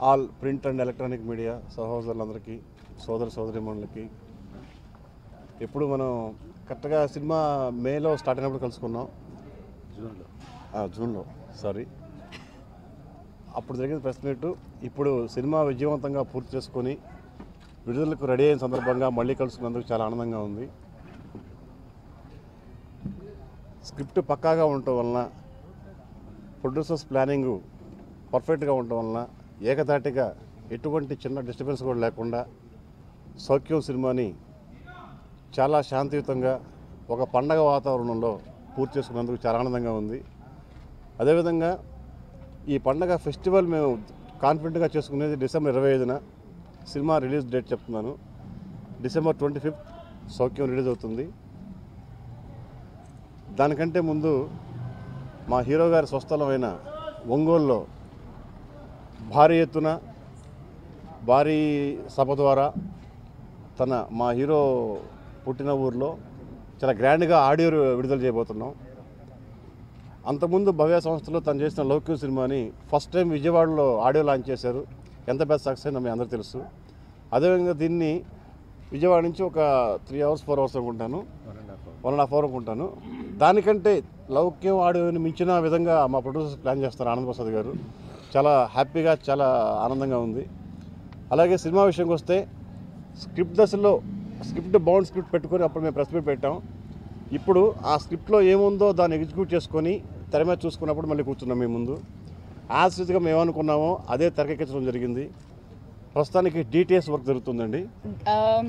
All print and electronic media సహోదరులందరికీ సోదర సోదరిమణులకి ఎప్పుడు మనం కరెక్ట్గా సినిమా మేలో స్టార్ట్ అయినప్పుడు కలుసుకున్నాం జూన్లో ఆ, జూన్లో సారీ అప్పుడు జరిగిన ప్రెస్ మీట్ ఇప్పుడు సినిమా విజయవంతంగా పూర్తి చేసుకొని విడుదలకు రెడీ అయిన సందర్భంగా మళ్ళీ కలుసుకున్నందుకు చాలా ఆనందంగా ఉంది స్క్రిప్ట్ పక్కాగా ఉండటం వలన ప్రొడ్యూసర్స్ ప్లానింగ్ పర్ఫెక్ట్గా ఉండటం వలన ఏకధాటిగా ఎటువంటి చిన్న డిస్టర్బెన్స్ కూడా లేకుండా సౌఖ్యం సినిమాని చాలా శాంతియుతంగా ఒక పండగ వాతావరణంలో పూర్తి చేసుకున్నందుకు చాలా ఆనందంగా ఉంది అదేవిధంగా ఈ పండగ ఫెస్టివల్ మేము కాన్ఫిడెంట్గా చేసుకునేది డిసెంబర్ ఇరవై ఐదున సినిమా రిలీజ్ డేట్ చెప్తున్నాను December twenty fifth Soukhyam release అవుతుంది దానికంటే ముందు మా హీరో గారి స్వస్థలమైన ఒంగోలులో భారీ ఎత్తున భారీ సభ ద్వారా తన మా హీరో పుట్టిన ఊర్లో చాలా గ్రాండ్గా ఆడియో విడుదల చేయబోతున్నాం అంతకుముందు భవ్య సంస్థలో తను చేసిన లౌక్యం సినిమాని ఫస్ట్ టైం విజయవాడలో ఆడియో లాంచ్ చేశారు ఎంత పెద్ద సక్సెస్ అయినా మీ అందరూ తెలుసు అదేవిధంగా దీన్ని విజయవాడ నుంచి ఒక త్రీ అవర్స్ ఫోర్ అవర్స్ అనుకుంటాను one and half one and half hour అనుకుంటాను దానికంటే లౌక్యం ఆడియోని మించిన విధంగా మా ప్రొడ్యూసర్స్ ప్లాన్ చేస్తారు ఆనంద్ ప్రసాద్ గారు చాలా హ్యాపీగా చాలా ఆనందంగా ఉంది అలాగే సినిమా విషయంకి వస్తే స్క్రిప్ట్ దశలో స్క్రిప్ట్ బౌండ్ స్క్రిప్ట్ పెట్టుకొని అప్పుడు మేము ప్రెస్ మీట్ పెట్టాం ఇప్పుడు ఆ స్క్రిప్ట్లో ఏముందో దాన్ని ఎగ్జిక్యూట్ చేసుకొని తెర మీద చూసుకున్నప్పుడు మళ్ళీ కూర్చున్నాం మీ ముందు యాజ్ స్థితిగా మేము ఏమనుకున్నామో అదే తెరకెక్కించడం జరిగింది ప్రస్తుతానికి డీటెయిల్స్ వర్క్ జరుగుతుందండి um,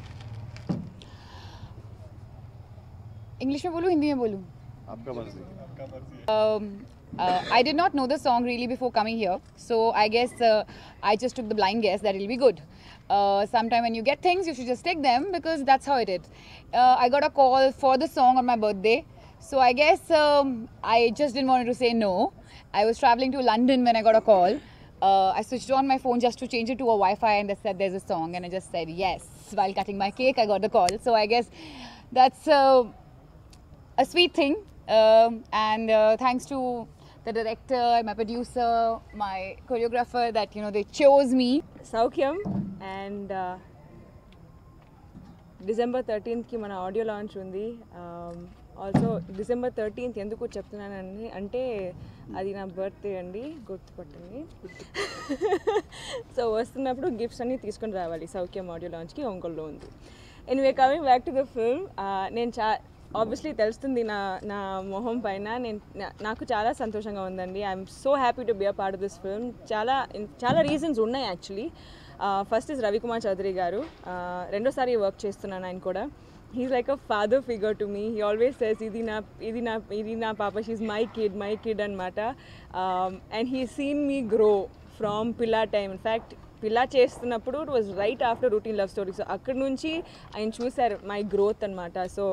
इंग्लिश में बोलूँ हिंदी में बोलूँ आपका मर्जी um, uh, I did not know the song really before coming here, so I guess uh, I just took the blind guess that it'll be good. Uh, sometime when you get things, you should just take them because that's how it is. Uh, I got a call for the song on my birthday, so I guess um, I just didn't want to say no. I was traveling to London when I got a call. Uh, I switched on my phone just to change it to a Wi-Fi, and they said there's a song, and I just said yes. While cutting my cake, I got the call. So I guess that's. Uh, a sweet thing. Um, and uh, thanks to the director, my producer, my choreographer, that you know they chose me. Soukhyam and December థర్టీన్త్కి మన audio launch ఉంది also December thirteenth ఎందుకు చెప్తున్నానని అంటే అది నా birthday అండి గుర్తుపట్టండి so వస్తున్నప్పుడు గిఫ్ట్స్ అన్నీ తీసుకొని రావాలి సౌఖ్యం ఆడియో లాంచ్కి ఒంగోలులో ఉంది anyway coming back to the film నేను చా ఆబ్వియస్లీ తెలుస్తుంది నా నా మొహం పైన నేను నా- నాకు చాలా సంతోషంగా ఉందండి I'm so happy to be a part of this film చాలా చాలా రీజన్స్ ఉన్నాయి actually first is Ravikumar Chowdary గారు Uh, రెండోసారి వర్క్ చేస్తున్నాను ఆయన కూడా he's like a father figure to me he always says ఇది నా ఇది నా ఇది నా పాప she my kid my kid అనమాట and he seen me grow from Pilla time in fact Pilla చేస్తున్నప్పుడు it was right after routine love story so అక్కడ నుంచి ఆయన చూశారు మై గ్రోత్ అనమాట so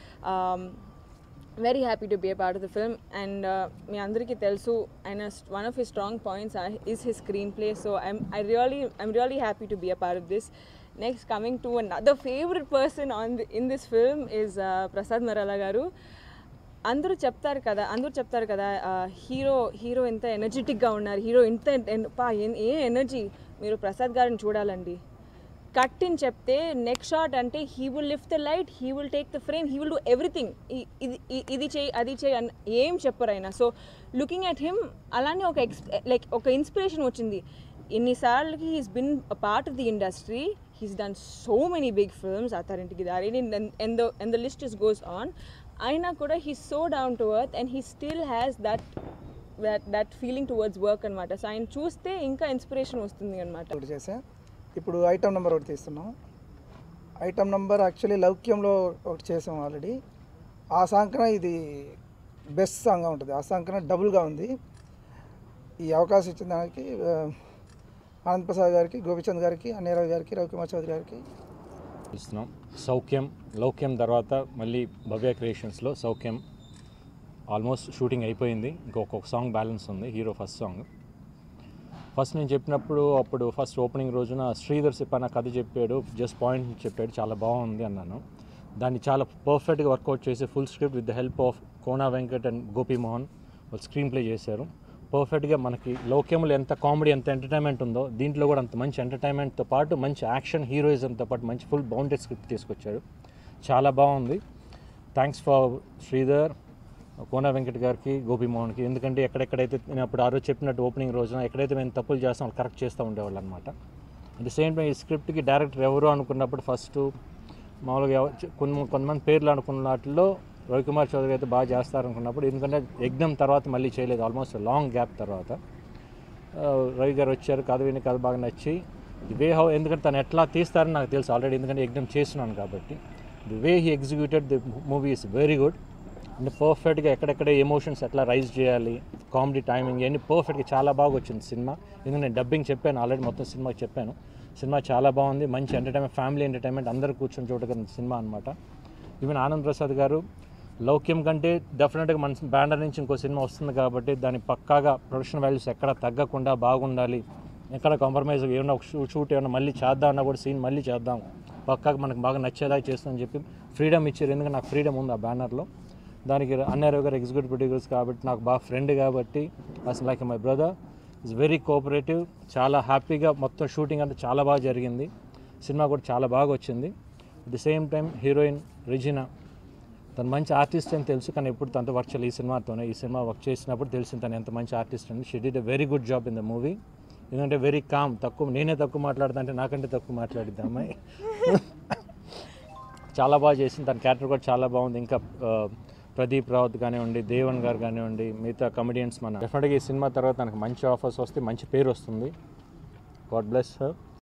very happy to be a part of the film and మీ అందరికీ తెలుసు ఆయన one of his strong points is his screenplay so I'm I really I'm really happy to be a part of this next coming to another favourite person on in this film is Prasad Murella గారు అందరూ చెప్తారు కదా అందరూ చెప్తారు కదా hero hero ఎంత ఎనర్జెటిక్గా ఉన్నారు హీరో ఇంత ఎన్- పా ఎన్- ఏ ఎనర్జీ మీరు ప్రసాద్ గారిని చూడాలండి కట్ అని చెప్తే నెక్స్ట్ షాట్ అంటే he will lift the light he will take the frame he will do everything ఇది ఇ- ఇది చేయి అది చేయి అన్న ఏం చెప్పరు ఆయన సో లుకింగ్ అట్ హిమ్ అలానే ఒక ఎక్స్ లైక్ ఒక ఇన్స్పిరేషన్ వచ్చింది ఎన్నిసార్లకి he's been a part of the industry he's done so many big films Attarintiki Daari and the and the list is goes on అయినా కూడా he so down to earth and he still has that that that feeling towards work అనమాట so ఆయన చూస్తే ఇంకా inspiration వస్తుంది అనమాట ఒకటి చేసా ఇప్పుడు ఐటమ్ నెంబర్ ఒకటి తీస్తున్నాం ఐటమ్ నెంబర్ యాక్చువల్లీ లౌక్యంలో ఒకటి చేసాం ఆల్రెడీ ఆ సాంక్న ఇది బెస్ట్ సాంగ్గా ఉంటుంది ఆ సాంక్న డబుల్గా ఉంది ఈ అవకాశం ఇచ్చిన దానికి ఆ, ఆనంద్ ప్రసాద్ గారికి గోపిచంద్ గారికి అన్నయ్యరావు గారికి రవికుమార్ చౌదరి గారికి ఇస్తున్నాం సౌఖ్యం లౌక్యం తర్వాత మళ్ళీ భవ్య క్రియేషన్స్లో సౌఖ్యం ఆల్మోస్ట్ షూటింగ్ అయిపోయింది ఇంకొక సాంగ్ బ్యాలెన్స్ ఉంది హీరో ఫస్ట్ సాంగ్ ఫస్ట్ నేను చెప్పినప్పుడు అప్పుడు ఫస్ట్ ఓపెనింగ్ రోజున శ్రీధర్ సిప్పన్న కథ చెప్పాడు జస్ట్ పాయింట్ చెప్పాడు చాలా బాగుంది అన్నాను దాన్ని చాలా పర్ఫెక్ట్గా వర్కౌట్ చేసి full script with the help of Kona Venkat and Gopi Mohan వాళ్ళు స్క్రీన్ ప్లే చేశారు పర్ఫెక్ట్గా మనకి లోక్యంలో ఎంత కామెడీ ఎంత ఎంటర్టైన్మెంట్ ఉందో దీంట్లో కూడా అంత మంచి ఎంటర్టైన్మెంట్తో పాటు మంచి యాక్షన్ హీరోయిజంతో పాటు మంచి ఫుల్ బౌండెడ్ స్క్రిప్ట్ తీసుకొచ్చారు చాలా బాగుంది థ్యాంక్స్ ఫర్ శ్రీధర్ కోన వెంకట్ గారికి గోపిమోహన్కి ఎందుకంటే ఎక్కడెక్కడైతే నేను అప్పుడు ఆ రోజు చెప్పినట్టు ఓపెనింగ్ రోజున ఎక్కడైతే మేము తప్పులు చేస్తాం వాళ్ళు కరెక్ట్ చేస్తూ ఉండేవాళ్ళు అనమాట అట్ ద సేమ్ టైం ఈ స్క్రిప్ట్కి డైరెక్టర్ ఎవరు అనుకున్నప్పుడు ఫస్ట్ మామూలుగా ఎవ- చ- కొన్ని కొంతమంది పేర్లు అనుకున్న వాటిలో రవికుమార్ చౌదరి అయితే బాగా చేస్తారనుకున్నప్పుడు ఎందుకంటే యజ్ఞం తర్వాత మళ్ళీ చేయలేదు ఆల్మోస్ట్ లాంగ్ గ్యాప్ తర్వాత ఆ, రవి గారు వచ్చారు కథ విని కథ బాగా నచ్చి ది వే హౌ ఎందుకంటే తను ఎట్లా తీస్తారని నాకు తెలుసు ఆల్రెడీ ఎందుకంటే యజ్ఞం చేస్తున్నాను కాబట్టి the way he executed the movie is very good అంటే పర్ఫెక్ట్గా ఎక్కడెక్కడ ఎమోషన్స్ ఎట్లా రైజ్ చేయాలి కామెడీ టైమింగ్ ఇవన్నీ పర్ఫెక్ట్గా చాలా బాగా వచ్చింది సినిమా ఎందుకంటే నేను డబ్బింగ్ చెప్పాను ఆల్రెడీ మొత్తం సినిమాకి చెప్పాను సినిమా చాలా బాగుంది మంచి ఎంటర్టైన్మెంట్ ఫ్యామిలీ ఎంటర్టైన్మెంట్ అందరూ కూర్చొని చూడగలిగిన సినిమా అనమాట ఈవెన్ ఆనంద్ ప్రసాద్ గారు లౌక్యం కంటే డెఫినెట్గా మన బ్యానర్ నుంచి ఇంకో సినిమా వస్తుంది కాబట్టి దాని పక్కాగా ప్రొడక్షన్ వాల్యూస్ ఎక్కడ తగ్గకుండా బాగుండాలి ఎక్కడ కాంప్రమైజ్ ఏమైనా ఒక షూ- షూట్ ఏమైనా మళ్ళీ చేద్దాం అన్నా కూడా సీన్ మళ్ళీ చేద్దాం పక్కాగా మనకు బాగా నచ్చేలా చేస్తామని చెప్పి ఫ్రీడమ్ ఇచ్చారు ఎందుకంటే నాకు ఫ్రీడమ్ ఉంది ఆ బ్యానర్లో దానికి అన్నారావు గారు ఎగ్జిక్యూటివ్ ప్రొడ్యూసర్స్ కాబట్టి నాకు బాగా ఫ్రెండ్ కాబట్టి అసలు like my brother is very cooperative చాలా హ్యాపీగా మొత్తం షూటింగ్ అంతా చాలా బాగా జరిగింది సినిమా కూడా చాలా బాగా వచ్చింది at the same time heroine Regina తను మంచి ఆర్టిస్ట్ అని తెలుసు కానీ ఎప్పుడు తనతో వర్క్ చేయాలి ఈ సినిమాతోనే ఈ సినిమా వర్క్ చేసినప్పుడు తెలిసింది తను ఎంత మంచి ఆర్టిస్ట్ అని she did a very good job in the movie ఎందుకంటే వెరీ కామ్ తక్కువ నేనే తక్కువ మాట్లాడుతా అంటే నాకంటే తక్కువ మాట్లాడిద్ది ఆ అమ్మాయి చాలా బాగా చేసింది తన క్యారెక్టర్ కూడా చాలా బాగుంది ఇంకా ఆ, ప్రదీప్ రావత్ కానివ్వండి దేవన్ గారు కానివ్వండి మిగతా కమెడియన్స్ మన డెఫినెట్గా ఈ సినిమా తర్వాత తనకు మంచి ఆఫర్స్ వస్తే మంచి పేరు వస్తుంది గాడ్ బ్లెస్ సార్